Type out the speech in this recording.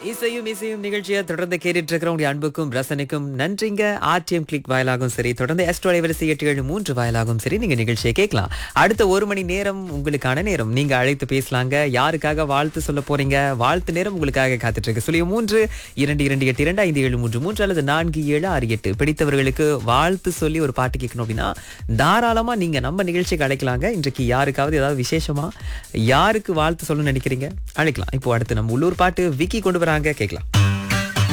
இசையும் இசையும் நிகழ்ச்சியை தொடர்ந்து கேட்டுட்டு இருக்கிறவங்களுடைய அன்புக்கும் ரசனைக்கும் நன்றிங்க ஆர்டிஎம் கிளிக் வாயிலாகவும் சரி தொடர்ந்து எஸ்டோ அலைவரிசை எட்டு ஏழு மூன்று வாயிலாகவும் சரி நீங்க நிகழ்ச்சியை கேட்கலாம் அடுத்த ஒரு மணி நேரம் உங்களுக்கான நேரம் நீங்க அழைத்து பேசலாங்க யாருக்காக வாழ்த்து சொல்ல போறீங்க வாழ்த்து நேரம் உங்களுக்காக காத்துட்டு இருக்கு சொல்லிய மூன்று இரண்டு இரண்டு எட்டு இரண்டு ஐந்து ஏழு மூன்று மூன்று அல்லது நான்கு ஏழு ஆறு எட்டு பிடித்தவர்களுக்கு வாழ்த்து சொல்லி ஒரு பாட்டு கேட்கணும் அப்படின்னா தாராளமா நீங்க நம்ம நிகழ்ச்சிக்கு அழைக்கலாங்க இன்றைக்கு யாருக்காவது ஏதாவது விசேஷமா யாருக்கு வாழ்த்து சொல்லணும்னு நினைக்கிறீங்க அழைக்கலாம் இப்போ அடுத்து நம்ம உள்ளூர் பாட்டு விக்கி கொண்டு வராங்க கேட்கலாம்